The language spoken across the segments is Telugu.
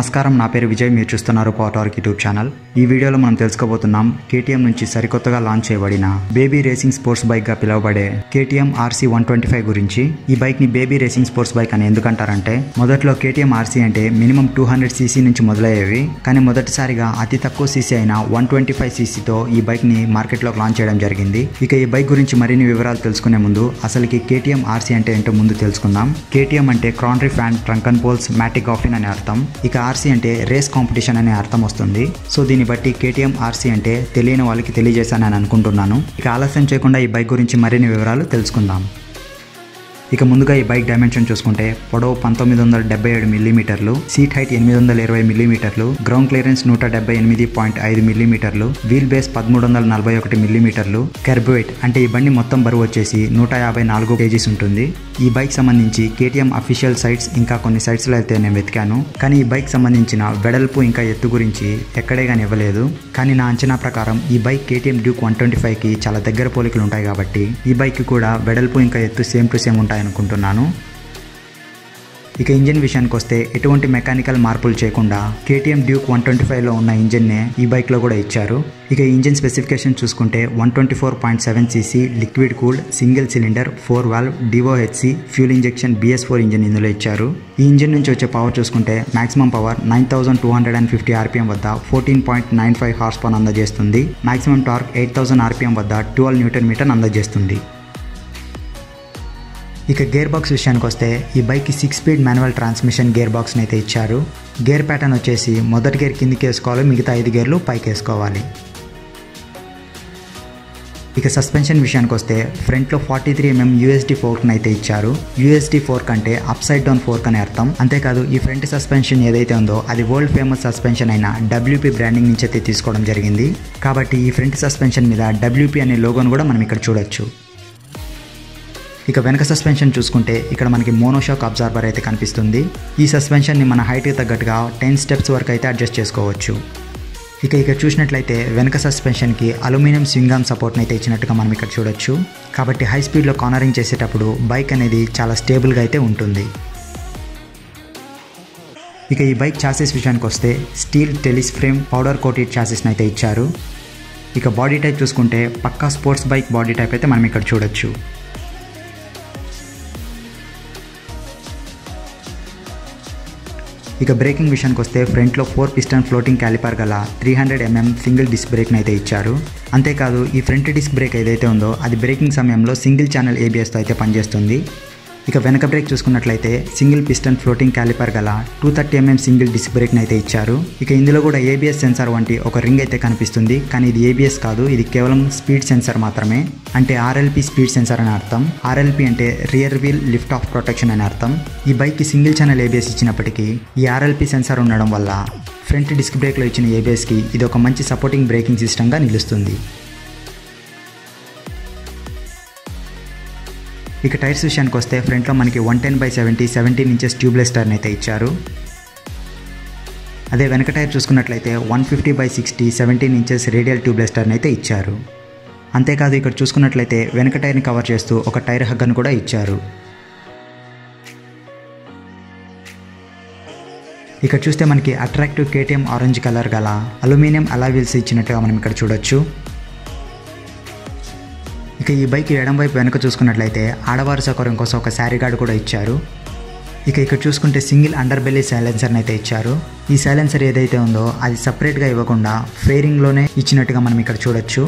నమస్కారం నా పేరు విజయ్ మీరు చూస్తున్నారు పవర్ యూట్యూబ్ ఛానల్ ఈ వీడియోలో మనం తెలుసుకోబోతున్నాం కేటీఎం నుంచి సరికొత్తగా లాంచ్ చేయబడిన బేబీ రేసింగ్ స్పోర్ట్స్ బైక్ గా పిలువబడే KTM RC one twenty five గురించి ఈ బైక్ ని బేబీ రేసింగ్ స్పోర్ట్స్ బైక్ అని ఎందుకంటారంటే మొదట్లో కేటీఎం ఆర్సీ అంటే మినిమం టూ హండ్రెడ్ సీసీ నుంచి మొదలయ్యేవి కానీ మొదటిసారిగా అతి తక్కువ సీసీ అయిన వన్ ట్వంటీ ఫైవ్ సీసీతో ఈ బైక్ ని మార్కెట్లోకి లాంచ్ చేయడం జరిగింది ఇక ఈ బైక్ గురించి మరిన్ని వివరాలు తెలుసుకునే ముందు అసలుకి కేటీఎం ఆర్సీ అంటే ఏంటో ముందు తెలుసుకుందాం కేటీఎం అంటే క్రాండ్రీ ఫ్యాన్ ట్రంకన్ పోల్స్ మ్యాటిక్ ఆఫిన్ అనే అర్థం ఇక ఆర్సీ అంటే రేస్ కాంపిటీషన్ అనే అర్థం వస్తుంది సో దీన్ని బట్టి కేటీఎం ఆర్సీ అంటే తెలియని వాళ్ళకి తెలియజేశానని అనుకుంటున్నాను ఇక ఆలస్యం చేయకుండా ఈ బైక్ గురించి మరిన్ని వివరాలు తెలుసుకుందాం ఇక ముందుగా ఈ బైక్ డైమెన్షన్ చూసుకుంటే పొడవు పంతొమ్మిది వందల డెబ్బై ఏడు మిల్లీమీటర్లు సీట్ హైట్ ఎనిమిది వందల ఇరవై మిల్లీమీటర్లు గ్రౌండ్ క్లియరెన్స్ నూట డెబ్బై ఎనిమిది పాయింట్ ఐదు మిల్లీమీటర్లు వీల్ బేస్ పదమూడు వందల నలభై ఒకటి మిల్లీమీటర్లు కెర్బోయిట్ అంటే ఈ బండి మొత్తం బరువు వచ్చేసి నూట యాభై నాలుగు కేజీస్ ఉంటుంది ఈ బైక్ సంబంధించి కేటీఎం అఫీషియల్ సైట్స్ ఇంకా కొన్ని సైట్స్లో అయితే నేను వెతికాను కానీ ఈ బైక్ సంబంధించిన వెడల్పు ఇంకా ఎత్తు గురించి ఎక్కడే కానీ ఇవ్వలేదు కానీ నా అంచనా ప్రకారం ఈ bike KTM Duke one twenty ఫైవ్కి చాలా దగ్గర పోలికలు ఉంటాయి కాబట్టి ఈ బైక్ కూడా వెడల్పు ఇంకా ఎత్తు సేమ్ టు సేమ్ ఉంటాయి అనుకుంటున్నాను ఇక ఇంజిన్ విషయానికి వస్తే ఎటువంటి మెకానికల్ మార్పులు చేయకుండా కేటీఎం డ్యూక్ వన్ ట్వంటీ ఫైవ్లో ఉన్న ఇంజిన్నే ఈ బైక్లో కూడా ఇచ్చారు ఇక ఇంజిన్ స్పెసిఫికేషన్ చూసుకుంటే one twenty four point seven CC liquid cooled single cylinder four valve DOHC fuel injection BS four engine ఇందులో ఇచ్చారు ఈ ఇంజిన్ నుంచి వచ్చే పవర్ చూసుకుంటే maximum power nine thousand two hundred and fifty RPM వద్ద fourteen point nine five horse power అందజేస్తుంది maximum torque eight thousand RPM వద్ద ట్వెల్వ్ న్యూటన్ మీటర్ అందజేస్తుంది ఇక గేర్ బాక్స్ విషయానికి వస్తే ఈ బైక్కి six speed manual transmission gear బాక్స్ని అయితే ఇచ్చారు గేర్ ప్యాటర్న్ వచ్చేసి మొదటి గేర్ కిందికి వేసుకోవాలి మిగతా ఐదు గేర్లు పైకి వేసుకోవాలి ఇక సస్పెన్షన్ విషయానికి వస్తే ఫ్రంట్లో ఫార్టీ త్రీ ఎంఎం యూఎస్డి ఫోర్క్ని అయితే ఇచ్చారు యూఎస్డి ఫోర్క్ అంటే అప్ సైడ్ డౌన్ ఫోర్క్ అనే అర్థం అంతేకాదు ఈ ఫ్రంట్ సస్పెన్షన్ ఏదైతే ఉందో అది వరల్డ్ ఫేమస్ సస్పెన్షన్ అయిన డబ్ల్యూపీ బ్రాండింగ్ నుంచి అయితే తీసుకోవడం జరిగింది కాబట్టి ఈ ఫ్రంట్ సస్పెన్షన్ మీద డబ్ల్యూపీ అనే లోగోను కూడా మనం ఇక్కడ చూడొచ్చు ఇక వెనక సస్పెన్షన్ చూసుకుంటే ఇక్కడ మనకి మోనోషాక్ అబ్జార్బర్ అయితే కనిపిస్తుంది ఈ సస్పెన్షన్ని మన హైట్కి తగ్గట్టుగా టెన్ స్టెప్స్ వరకు అయితే అడ్జస్ట్ చేసుకోవచ్చు ఇక ఇక్కడ చూసినట్లయితే వెనక సస్పెన్షన్కి అల్యూమినియం స్వింగామ్ సపోర్ట్ని అయితే ఇచ్చినట్టుగా మనం ఇక్కడ చూడొచ్చు కాబట్టి హై స్పీడ్లో కార్నరింగ్ చేసేటప్పుడు బైక్ అనేది చాలా స్టేబుల్గా అయితే ఉంటుంది ఇక ఈ బైక్ చాసెస్ విషయానికి వస్తే steel trellis frame powder coated చాసెస్ని అయితే ఇచ్చారు ఇక బాడీ టైప్ చూసుకుంటే పక్కా స్పోర్ట్స్ బైక్ బాడీ టైప్ అయితే మనం ఇక్కడ చూడొచ్చు ఇక బ్రేకింగ్ విషయానికి వస్తే ఫ్రంట్లో ఫోర్ పిస్టన్ ఫ్లోటింగ్ క్యాలిపర్ గల three hundred MM single disc బ్రేక్ని అయితే ఇచ్చారు అంతేకాదు ఈ ఫ్రంట్ డిస్క్ బ్రేక్ ఏదైతే ఉందో అది బ్రేకింగ్ సమయంలో సింగిల్ ఛానల్ ఏబిఎస్తో అయితే పనిచేస్తుంది ఇక వెనక బ్రేక్ చూసుకున్నట్లయితే సింగిల్ పిస్టన్ ఫ్లోటింగ్ క్యాలిపర్ గల two thirty MM single disc బ్రేక్ని అయితే ఇచ్చారు ఇక ఇందులో కూడా ఏబిఎస్ సెన్సార్ వంటి ఒక రింగ్ అయితే కనిపిస్తుంది కానీ ఇది ఏబిఎస్ కాదు ఇది కేవలం స్పీడ్ సెన్సార్ మాత్రమే అంటే ఆర్ఎల్పి స్పీడ్ సెన్సార్ అని అర్థం ఆర్ఎల్పి అంటే rear wheel lift off protection అని అర్థం ఈ బైక్కి సింగిల్ ఛానల్ ఏబిఎస్ ఇచ్చినప్పటికీ ఈ ఆర్ఎల్పి సెన్సార్ ఉండడం వల్ల ఫ్రంట్ డిస్క్ బ్రేక్లో ఇచ్చిన ఏబిఎస్కి ఇది ఒక మంచి సపోర్టింగ్ బ్రేకింగ్ సిస్టమ్గా నిలుస్తుంది ఇక టైర్స్ విషయానికి వస్తే ఫ్రంట్లో మనకి one ten by seventy seventeen inches tubeless టైర్ని అయితే ఇచ్చారు అదే వెనక టైర్ చూసుకున్నట్లయితే one fifty by sixty seventeen inches radial tubeless టైర్ని అయితే ఇచ్చారు అంతేకాదు ఇక్కడ చూసుకున్నట్లయితే వెనక టైర్ని కవర్ చేస్తూ ఒక టైర్ హగ్గను కూడా ఇచ్చారు ఇక్కడ చూస్తే మనకి అట్రాక్టివ్ కేటీఎం ఆరెంజ్ కలర్ గల అల్యూమినియం అలావీల్స్ ఇచ్చినట్టుగా మనం ఇక్కడ చూడొచ్చు ఇక ఈ బైక్ ఎడం వైపు వెనక చూసుకున్నట్లయితే ఆడవారి సౌకర్యం కోసం ఒక శారీ గార్డ్ కూడా ఇచ్చారు ఇక ఇక్కడ చూసుకుంటే సింగిల్ అండర్ బెల్లీ సైలెన్సర్ని అయితే ఇచ్చారు ఈ సైలెన్సర్ ఏదైతే ఉందో అది సపరేట్గా ఇవ్వకుండా ఫేరింగ్లోనే ఇచ్చినట్టుగా మనం ఇక్కడ చూడొచ్చు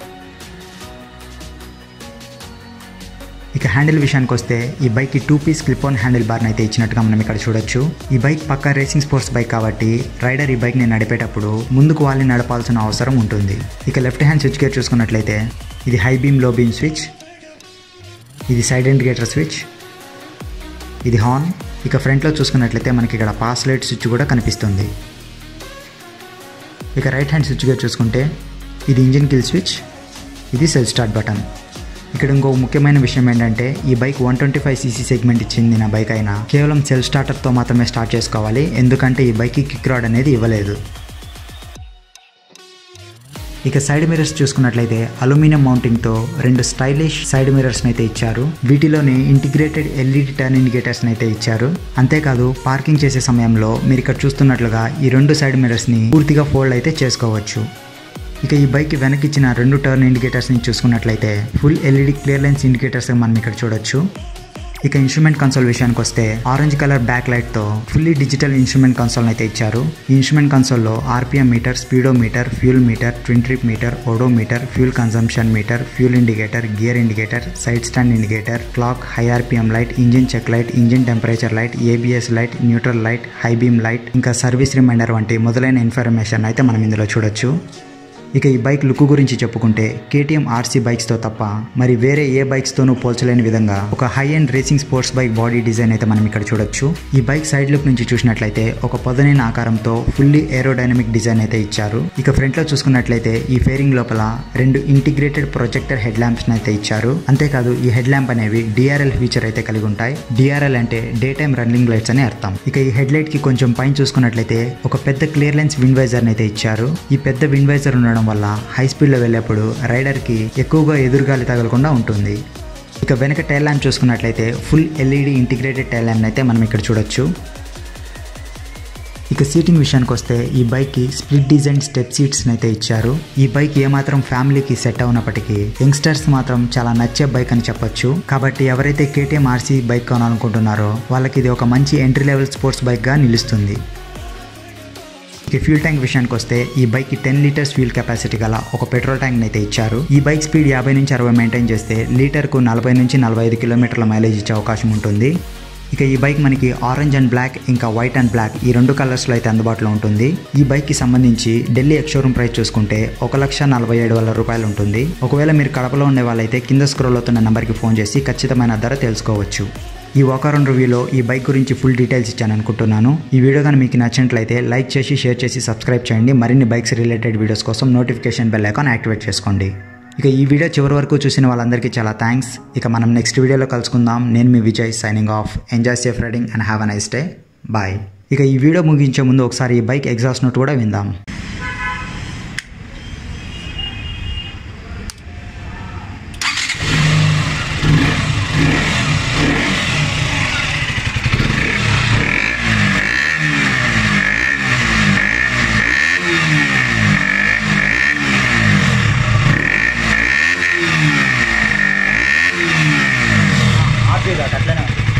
ఇక హ్యాండిల్ విషయానికి వస్తే ఈ బైక్కి two piece clip on handle బార్ని అయితే ఇచ్చినట్టుగా మనం ఇక్కడ చూడొచ్చు ఈ బైక్ పక్కా రేసింగ్ స్పోర్ట్స్ బైక్ కాబట్టి రైడర్ ఈ బైక్ని నడిపేటప్పుడు ముందుకు వాళ్ళని నడపాల్సిన అవసరం ఉంటుంది ఇక లెఫ్ట్ హ్యాండ్ స్విచ్ గేర్ చూసుకున్నట్లయితే ఇది high beam low beam switch ఇది సైడ్ ఇండికేటర్ స్విచ్ ఇది హార్న్ ఇక ఫ్రంట్లో చూసుకున్నట్లయితే మనకి ఇక్కడ పాస్ లైట్ స్విచ్ కూడా కనిపిస్తుంది ఇక రైట్ హ్యాండ్ స్విచ్ గేర్ చూసుకుంటే ఇది ఇంజిన్ కిల్ స్విచ్ ఇది సెల్ స్టార్ట్ బటన్ ఇక్కడ ఇంకో ముఖ్యమైన విషయం ఏంటంటే ఈ bike one twenty five CC segment చెందిన బైక్ అయినా కేవలం సెల్ స్టార్టర్తో మాత్రమే స్టార్ట్ చేసుకోవాలి ఎందుకంటే ఈ బైక్కి కిక్ రాడ్ అనేది ఇవ్వలేదు ఇక సైడ్ మిరర్స్ చూసుకున్నట్లయితే అల్యూమినియం మౌంటింగ్ తో రెండు స్టైలిష్ సైడ్ మిరర్స్ అయితే ఇచ్చారు వీటిలోనే ఇంటిగ్రేటెడ్ ఎల్ఈడి టర్న్ ఇండికేటర్స్ అయితే ఇచ్చారు అంతేకాదు పార్కింగ్ చేసే సమయంలో మీరు ఇక్కడ చూస్తున్నట్లుగా ఈ రెండు సైడ్ మిరర్స్ ని పూర్తిగా ఫోల్డ్ అయితే చేసుకోవచ్చు ఇక ఈ బైక్ వెనక్కి ఇచ్చిన రెండు టర్న్ ఇండికేటర్స్ని చూసుకున్నట్లయితే full LED clear lens indicators మనం ఇక్కడ చూడొచ్చు ఇక ఇన్స్ట్రుమెంట్ కన్సోల్ విషయానికి వస్తే ఆరెంజ్ కలర్ బ్యాక్ లైట్ తో ఫుల్లీ డిజిటల్ ఇన్స్ట్రుమెంట్ కన్సోల్ అయితే ఇచ్చారు ఈ ఇన్స్ట్రుమెంట్ కన్సోల్లో RPM meter speedo meter fuel meter twin trip meter odo meter fuel consumption meter fuel indicator gear indicator side stand indicator clock high RPM light engine check light engine temperature light ABS light neutral light high beam light ఇంకా సర్వీస్ రిమైండర్ వంటి మొదలైన ఇన్ఫర్మేషన్ అయితే మనం ఇందులో చూడొచ్చు ఇక ఈ బైక్ లుక్ గురించి చెప్పుకుంటే కేటీఎం ఆర్సీ బైక్స్తో తప్ప మరి వేరే ఏ బైక్స్తోనూ పోల్చలేని విధంగా ఒక high and racing sports bike body design అయితే మనం ఇక్కడ చూడొచ్చు ఈ బైక్ సైడ్ లుక్ నుంచి చూసినట్లయితే ఒక పొదనైన ఆకారంతో ఫుల్లీ ఏరోడైనమిక్ డిజైన్ అయితే ఇచ్చారు ఇక ఫ్రంట్ లో చూసుకున్నట్లయితే ఈ ఫేరింగ్ లోపల రెండు ఇంటిగ్రేటెడ్ ప్రొజెక్టర్ హెడ్ ల్యాంప్స్ అయితే ఇచ్చారు అంతేకాదు ఈ హెడ్ ల్యాంప్ అనేవి డిఆర్ఎల్ ఫీచర్ అయితే కలిగి ఉంటాయి డిఆర్ఎల్ అంటే డే టైమ్ రన్నింగ్ లైట్స్ అని అర్థం ఇక ఈ హెడ్ లైట్ కి కొంచెం పైన చూసుకున్నట్లయితే ఒక పెద్ద క్లియర్ లెన్స్ విండ్ వైజర్ అయితే ఇచ్చారు ఈ పెద్ద విండ్ వైజర్ ఉండడం వల్ల హై స్పీడ్లో వెళ్ళేప్పుడు రైడర్కి ఎక్కువగా ఎదురుగాలి తగలకుండా ఉంటుంది ఇక వెనక టైల్ ల్యాంప్ చూసుకున్నట్లయితే full LED integrated tail lamp అయితే మనం ఇక్కడ చూడొచ్చు ఇక సీటింగ్ విషయానికి వస్తే ఈ బైక్కి స్ప్లిట్ డిజైన్ స్టెప్ సీట్స్ అయితే ఇచ్చారు ఈ బైక్ ఏమాత్రం ఫ్యామిలీకి సెట్ అవునప్పటికీ యంగ్స్టర్స్ మాత్రం చాలా నచ్చే బైక్ అని చెప్పొచ్చు కాబట్టి ఎవరైతే కేటీఎం ఆర్సీ బైక్ కొనాలనుకుంటున్నారో వాళ్ళకి ఇది ఒక మంచి ఎంట్రీ లెవెల్ స్పోర్ట్స్ బైక్గా నిలుస్తుంది ఇక ఫ్యూల్ ట్యాంక్ విషయానికి వస్తే ఈ బైక్ కి టెన్ లీటర్స్ ఫ్యూల్ కెపాసిటీ గల ఒక పెట్రోల్ ట్యాంక్ అయితే ఇచ్చారు ఈ బైక్ స్పీడ్ యాభై నుంచి అరవై మెయింటైన్ చేస్తే లీటర్ కు నలభై నుంచి నలభై ఐదు కిలోమీటర్ల మైలేజ్ ఇచ్చే అవకాశం ఉంటుంది ఇక ఈ బైక్ మనకి ఆరెంజ్ అండ్ బ్లాక్ ఇంకా వైట్ అండ్ బ్లాక్ ఈ రెండు కలర్స్లో అయితే అందుబాటులో ఉంటుంది ఈ బైక్కి సంబంధించి ఢిల్లీ ఎక్స్షోరూమ్ ప్రైస్ చూసుకుంటే ఒక లక్ష నలభై ఏడు వేల రూపాయలు ఉంటుంది ఒకవేళ మీరు కడపలో ఉండే వాళ్ళైతే కింద స్క్రోల్ అవుతున్న నెంబర్కి ఫోన్ చేసి ఖచ్చితమైన ధర తెలుసుకోవచ్చు ఈ వాకారన్ రివ్యూలో ఈ బైక్ గురించి ఫుల్ డీటెయిల్స్ ఇచ్చాను అనుకుంటున్నాను ఈ వీడియో కానీ మీకు నచ్చినట్లయితే లైక్ చేసి షేర్ చేసి సబ్స్క్రైబ్ చేయండి మరిన్ని బైక్స్ రిలేటెడ్ వీడియోస్ కోసం నోటిఫికేషన్ బెల్ ఐకాన్ యాక్టివేట్ చేసుకోండి ఇక ఈ వీడియో చివరి వరకు చూసిన వాళ్ళందరికీ చాలా థ్యాంక్స్ ఇక మనం నెక్స్ట్ వీడియోలో కలుసుకుందాం నేను మీ Vijay signing off enjoy safe riding and have a nice day bye ఇక ఈ వీడియో ముగించే ముందు ఒకసారి ఈ బైక్ ఎగ్జాస్ట్ నోట్ కూడా విందాం ఆపేదా అట్లనే